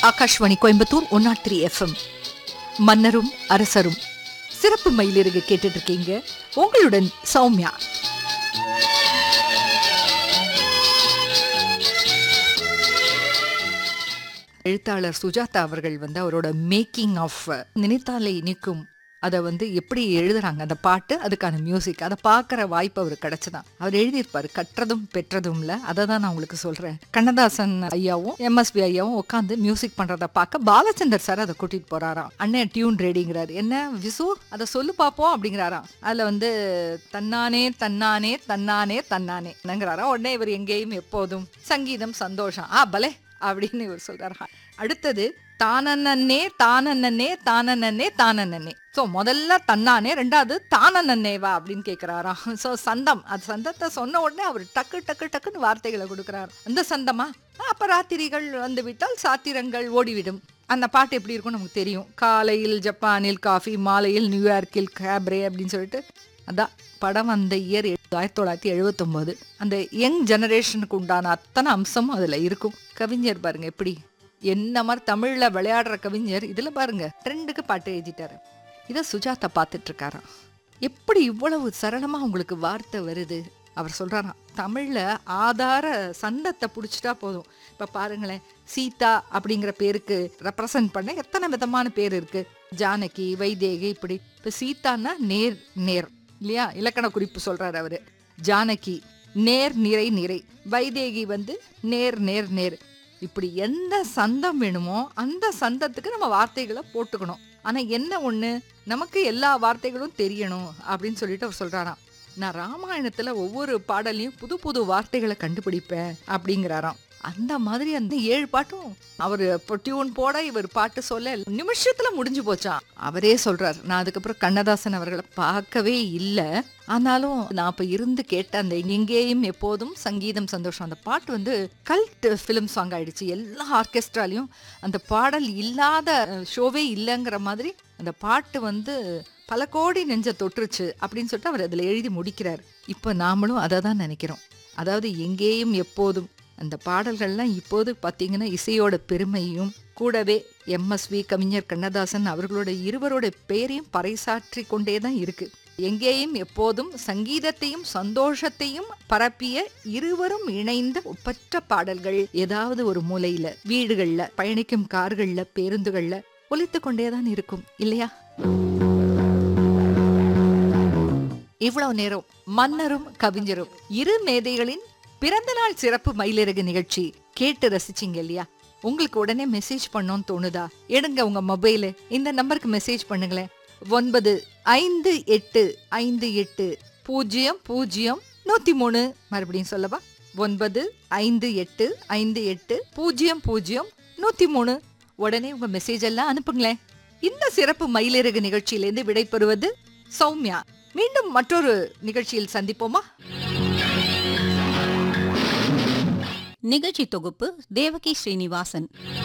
Akashvani Coimbatore one naught three FM மன்னரும் அரசரும் சிறப்பு மயிலிறகு கேட்டுட்டு இருக்கீங்க உங்களுடன் சௌமியா எழுத்தாளர் சுஜாதா அவர்கள் வந்து அவரோட மேக்கிங் ஆஃப் நினைத்தாலே இனிக்கும் அதை வந்து எப்படி எழுதுறாங்க அந்த பாட்டு அதுக்கான மியூசிக் அதை பார்க்குற வாய்ப்பு அவர் கிடைச்சதான் அவர் எழுதியிருப்பாரு கற்றதும் பெற்றதும்ல அதை தான் நான் உங்களுக்கு சொல்றேன் கண்ணதாசன் ஐயாவும் எம்எஸ்பி ஐயாவும் உட்காந்து மியூசிக் பண்றத பார்க்க பாலச்சந்தர் சார் அதை கூட்டிட்டு போறாராம் அண்ணன் டியூன் ரெடிங்கிறாரு என்ன விசு அதை சொல்லு பார்ப்போம் அப்படிங்கிறாராம் அதுல வந்து தன்னானே தன்னானே தன்னானே தன்னானே என்னங்கிறாராம் உடனே இவர் எங்கேயும் எப்போதும் சங்கீதம் சந்தோஷம் ஆ பலே அப்படின்னு இவர் சொல்றாரா அடுத்தது தானன்னே தானன்னே தானன்னே தானன்னே ஸோ முதல்ல தன்னானே ரெண்டாவது தானன்னேவா அப்படின்னு கேட்குறாராம் ஸோ சந்தம் அது சந்தத்தை சொன்ன உடனே அவர் டக்கு டக்கு டக்குன்னு வார்த்தைகளை கொடுக்குறாரு அந்த சந்தமா அப்போ ராத்திரிகள் வந்து விட்டால் சாத்திரங்கள் ஓடிவிடும் அந்த பாட்டு எப்படி இருக்கும்னு நமக்கு தெரியும் காலையில் ஜப்பானில் காஃபி மாலையில் நியூயார்க்கில் கேப்ரே அப்படின்னு சொல்லிட்டு அதான் படம் அந்த இயர் ஆயிரத்தி தொள்ளாயிரத்தி எழுபத்தொம்போது அந்த யங் ஜெனரேஷனுக்கு உண்டான அத்தனை அம்சமும் அதில் இருக்கும் கவிஞர் பாருங்க எப்படி என்ன மாதிரி தமிழில் விளையாடுற கவிஞர் இதில் பாருங்க ட்ரெண்டுக்கு பாட்டு எழுதிட்டாரு இதை சுஜாதா பார்த்துட்டு இருக்காராம் எப்படி இவ்வளவு சரளமாக உங்களுக்கு வார்த்தை வருது அவர் சொல்கிறாராம் தமிழில் ஆதார சந்தத்தை பிடிச்சிட்டா போதும் இப்போ பாருங்களேன் சீதா அப்படிங்கிற பேருக்கு ரெப்ரசன்ட் பண்ண எத்தனை விதமான பேர் இருக்கு ஜானகி வைதேகி இப்படி இப்போ சீதான்னா நேர் நேர் இல்லையா இலக்கண குறிப்பு சொல்றாரு அவரு ஜானகி நேர் நிறை நிறை வைதேகி வந்து நேர் நேர் நேர் இப்படி எந்த சந்தம் வேணுமோ அந்த சந்தத்துக்கு நம்ம வார்த்தைகளை போட்டுக்கணும் ஆனா என்ன ஒண்ணு நமக்கு எல்லா வார்த்தைகளும் தெரியணும் அப்படின்னு சொல்லிட்டு அவர் சொல்றாராம் நான் ராமாயணத்துல ஒவ்வொரு பாடலையும் புது புது வார்த்தைகளை கண்டுபிடிப்பேன் அப்படிங்கிறாராம் அந்த மாதிரி அந்த ஏழு பாட்டும் அவர் இப்போ டியூன் போட இவர் பாட்டு சொல்ல நிமிஷத்துல முடிஞ்சு போச்சான் அவரே சொல்றார் நான் அதுக்கப்புறம் கண்ணதாசன் அவர்களை பார்க்கவே இல்லை ஆனாலும் நான் இப்போ இருந்து கேட்ட அந்த எங்கேயும் எப்போதும் சங்கீதம் சந்தோஷம் அந்த பாட்டு வந்து கல்ட் ஃபிலிம் சாங் ஆயிடுச்சு எல்லா ஆர்கெஸ்ட்ராலையும் அந்த பாடல் இல்லாத ஷோவே இல்லைங்கிற மாதிரி அந்த பாட்டு வந்து பல கோடி நெஞ்ச தொற்றுச்சு அப்படின்னு சொல்லிட்டு அவர் அதில் எழுதி முடிக்கிறார் இப்போ நாமளும் அதை தான் நினைக்கிறோம் அதாவது எங்கேயும் எப்போதும் அந்த பாடல்கள்லாம் இப்போது பார்த்தீங்கன்னா இசையோட பெருமையும் கூடவே எம்எஸ்வி கவிஞர் கண்ணதாசன் அவர்களோட இருவரோட பெயரையும் பறைசாற்றி கொண்டே தான் இருக்கு எங்கேயும் எப்போதும் சங்கீதத்தையும் சந்தோஷத்தையும் பரப்பிய இருவரும் இணைந்த ஒப்பற்ற பாடல்கள் ஏதாவது ஒரு மூலையில வீடுகள்ல பயணிக்கும் கார்கள்ல பேருந்துகள்ல ஒலித்து கொண்டே தான் இருக்கும் இல்லையா இவ்வளவு நேரம் மன்னரும் கவிஞரும் இரு மேதைகளின் பிறந்த நாள் சிறப்பு மயிலிறகு நிகழ்ச்சி கேட்டு ரசிச்சிங்க இல்லையா உங்களுக்கு உடனே மெசேஜ் பண்ணோன்னு தோணுதா எடுங்க உங்க மொபைலு இந்த நம்பருக்கு மெசேஜ் பண்ணுங்களேன் ஒன்பது ஐந்து எட்டு ஐந்து எட்டு பூஜ்ஜியம் பூஜ்ஜியம் நூத்தி மூணு மறுபடியும் சொல்லவா ஒன்பது ஐந்து எட்டு ஐந்து எட்டு பூஜ்ஜியம் பூஜ்ஜியம் நூத்தி மூணு உடனே உங்க மெசேஜ் எல்லாம் அனுப்புங்களேன் இந்த சிறப்பு மயிலிறகு நிகழ்ச்சியிலேருந்து விடைபெறுவது சௌமியா மீண்டும் மற்றொரு நிகழ்ச்சியில் சந்திப்போமா நிகழ்ச்சி தொகுப்பு தேவகி ஸ்ரீனிவாசன்